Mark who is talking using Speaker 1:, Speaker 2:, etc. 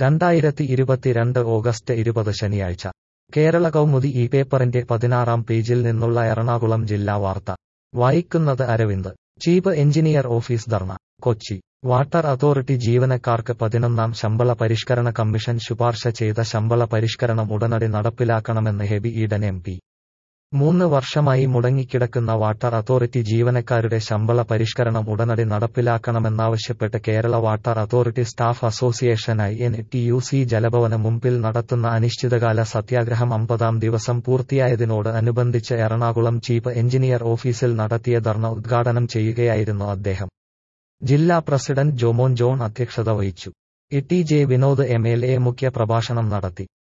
Speaker 1: രണ്ടായിരത്തി ഇരുപത്തിരണ്ട് ഓഗസ്റ്റ് ഇരുപത് ശനിയാഴ്ച കേരള കൗമുദി ഈ പേപ്പറിന്റെ പതിനാറാം പേജിൽ നിന്നുള്ള എറണാകുളം ജില്ലാ വാർത്ത വായിക്കുന്നത് Aravind chief engineer office dharna Kochi water authority ജീവനക്കാർക്ക് പതിനൊന്നാം ശമ്പള പരിഷ്കരണ കമ്മീഷൻ ശുപാർശ ചെയ്ത ശമ്പള പരിഷ്കരണം ഉടനടി നടപ്പിലാക്കണമെന്ന് ഹെബി ഈഡൻ എം പി മൂന്ന് വർഷമായി മുടങ്ങിക്കിടക്കുന്ന വാട്ടർ അതോറിറ്റി ജീവനക്കാരുടെ ശമ്പള പരിഷ്കരണം ഉടനടി നടപ്പിലാക്കണമെന്നാവശ്യപ്പെട്ട് കേരള വാട്ടർ അതോറിറ്റി സ്റ്റാഫ് അസോസിയേഷനായി എൻ ടി യു സി ജലഭവന് മുമ്പിൽ നടത്തുന്ന അനിശ്ചിതകാല സത്യാഗ്രഹം അമ്പതാം ദിവസം പൂർത്തിയായതിനോട് അനുബന്ധിച്ച് എറണാകുളം ചീഫ് എഞ്ചിനീയർ ഓഫീസിൽ നടത്തിയ ധർണ ഉദ്ഘാടനം ചെയ്യുകയായിരുന്നു അദ്ദേഹം ജില്ലാ പ്രസിഡന്റ് ജോമോൻ ജോൺ അധ്യക്ഷത വഹിച്ചു E T J Vinod M L A മുഖ്യ പ്രഭാഷണം നടത്തി